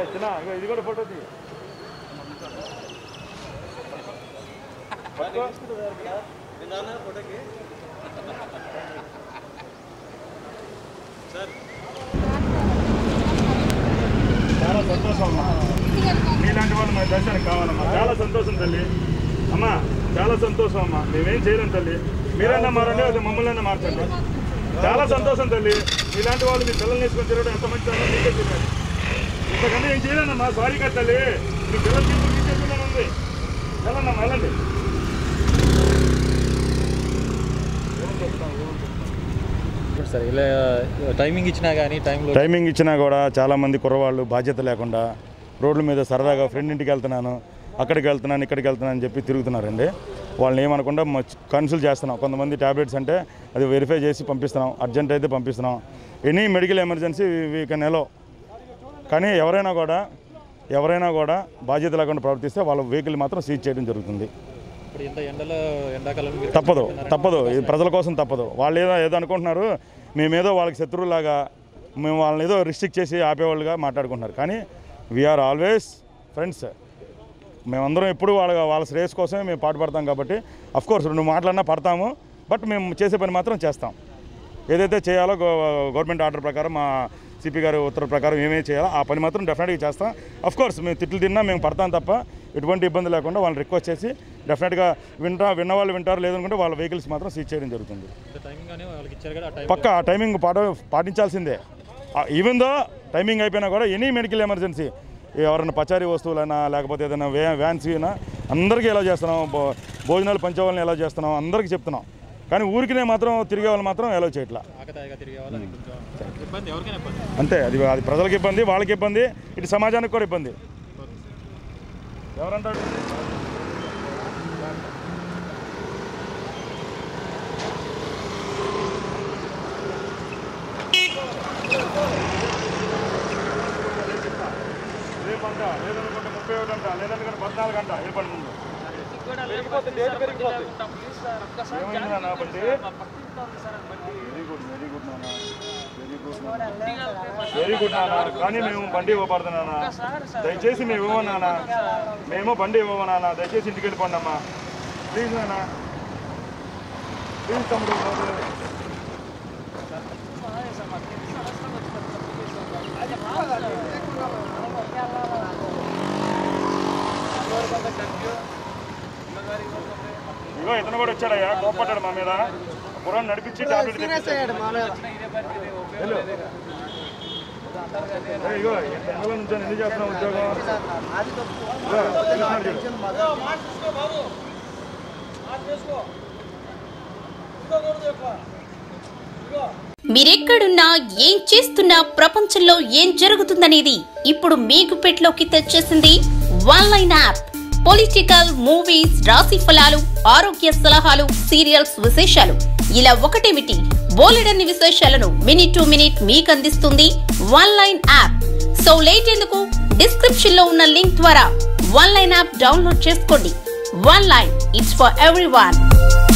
చిన్న ఇగో ఇది కూడా ఫోటో తీ పట్టుకో. చాలా సంతోషం అమ్మా మీలాంటి వాళ్ళు మా దర్శనం కావాలమ్మా చాలా సంతోషం తల్లి అమ్మా చాలా సంతోషం అమ్మా మేమేం చేయలేం తల్లి మీరన్నా మారండి అది మమ్మల్ని మార్చండి చాలా సంతోషం తల్లి మీలాంటి వాళ్ళు మీ పిల్లల్ని వేసుకొని తిరగడం ఎంత మంచిదో మీకే తెలియాలి ఇంతకన్నా ఏం చేయలేనమ్మా సారీ కదా తల్లి మీ పిల్లలు తీసుకుని తీసుకెళ్ళాలని ఉంది వెళ్ళండి వెళ్ళండి సార్ ఇలా టైమింగ్ ఇచ్చినా కానీ టైంలో టైమింగ్ ఇచ్చినా కూడా చాలామంది కుర్రవాళ్ళు బాధ్యత లేకుండా రోడ్ల మీద సరదాగా ఫ్రెండ్ ఇంటికి వెళ్తున్నాను అక్కడికి వెళ్తున్నాను ఇక్కడికి వెళ్తున్నాను అని చెప్పి తిరుగుతున్నారండి వాళ్ళని ఏమనకుండా కన్సల్ట్ చేస్తున్నాం కొంతమంది ట్యాబ్లెట్స్ అంటే అది వెరిఫై చేసి పంపిస్తున్నాం అర్జెంట్ అయితే పంపిస్తున్నాం any medical emergency we can ఎలో కానీ ఎవరైనా కూడా ఎవరైనా కూడా బాధ్యత లేకుండా ప్రవర్తిస్తే వాళ్ళ వెహికల్ మాత్రం సీజ్ చేయడం జరుగుతుంది ఇప్పుడు ఇంత ఎండలో ఎండాకాలం మీరు తప్పదు తప్పదు ఇది ప్రజల కోసం తప్పదు వాళ్ళు ఏదో ఏదో అనుకుంటున్నారు మేమేదో వాళ్ళకి శత్రువులాగా మేము వాళ్ళని ఏదో రిస్ట్రిక్ట్ చేసి ఆపేవాళ్ళుగా మాట్లాడుకుంటున్నారు కానీ వీఆర్ ఆల్వేస్ ఫ్రెండ్స్ మేమందరం ఎప్పుడు వాళ్ళ వాళ్ళ శ్రేయస్ కోసమే మేము పాటుపడతాం కాబట్టి అఫ్ కోర్స్ రెండు మాటలన్నా పడతాము బట్ మేము చేసే పని మాత్రం చేస్తాం ఏదైతే చేయాలో గో- గవర్నమెంట్ ఆర్డర్ ప్రకారం మా సిపి గారి ఉత్తర్వు ప్రకారం ఏమేమి చేయాలో ఆ పని మాత్రం డెఫినెట్గా చేస్తాం అఫ్ కోర్స్ మేము తిట్లు తిన్నా మేము పడతాం తప్ప ఎటువంటి ఇబ్బంది లేకుండా వాళ్ళని రిక్వెస్ట్ చేసి డెఫినెట్గా వింటా విన్న వాళ్ళు వింటారు లేదనుకుంటే వాళ్ళ వెహికల్స్ మాత్రం సీజ్ చేయడం జరుగుతుంది ఇంత టైమింగ్ కానీ వాళ్ళకి ఇచ్చారు కదా ఆ టైం పక్క ఆ టైమింగ్ పాట పాటించాల్సిందే ఈవెన్ దో టైమింగ్ అయిపోయినా కూడా ఎనీ మెడికల్ ఎమర్జెన్సీ ఎవరైనా పచారీ వస్తువులైనా లేకపోతే ఏదైనా వ్యా వ్యాన్స్ అయినా అందరికీ ఎలా చేస్తున్నాం భో- భోజనాలు పంచేవాళ్ళని ఎలా చేస్తున్నాం అందరికీ చెప్తున్నాం కానీ ఊరికినే మాత్రం తిరిగే వాళ్ళు మాత్రం ఎలా చేయట్లా ఆకతాయిగా తిరిగే వాళ్ళకి కొంచెం ఇబ్బంది ఎవరికైనా ఇబ్బంది అంతే అది అది ప్రజలకు ఇబ్బంది వాళ్ళకి ఇబ్బంది ఇటు సమాజానికి కూడా ఇబ్బంది ఎవరంటాడు రేపంట లేదనుకుంటే ముప్పై ఒకటి అంట లేదనుకుంటే పద్నాలుగు అంట ఏ పని ముందు ఏమైంది నాన్న బండి వెరీ గుడ్ వెరీ గుడ్ నాన్న వెరీ గుడ్ నాన్న వెరీ గుడ్ నాన్న కానీ మేము బండి ఇవ్వబడదు నాన్న దయచేసి మేము ఇవ్వము నాన్న మేము బండి ఇవ్వము నాన్న దయచేసి ఇంటికి వెళ్ళిపోండి అమ్మా ప్లీజ్ నాన్న ప్లీజ్ తమ్ముడు ఇగో ఇతను కూడా వచ్చాడయ్యా కోపడ్డాడు మా మీద పురాన్ని నడిపించి టాబ్లెట్ తెప్పించాడు వెళ్ళు. ఏయ్, ఇగో ఎండలో నుంచి ఎందుకు చేస్తున్నావు ఉద్యోగం ఇగో, పిలుస్తున్నాడు చూడు. మీరెక్కడున్నా ఏం చేస్తున్నా ప్రపంచంలో ఏం జరుగుతుందనేది ఇప్పుడు మీ గుప్పెట్లోకి తెచ్చేసింది one line app political movies రాశి ఫలాలు ఆరోగ్య సలహాలు సీరియల్స్ విశేషాలు ఇలా ఒకటేమిటి బోలెడన్ని విశేషాలను మినిట్ టు మినిట్ మీకు అందిస్తుంది one line app so late ఎందుకు డిస్క్రిప్షన్ లో ఉన్న లింక్ ద్వారా వన్ లైన్ యాప్ డౌన్లోడ్ చేసుకోండి one line it's for every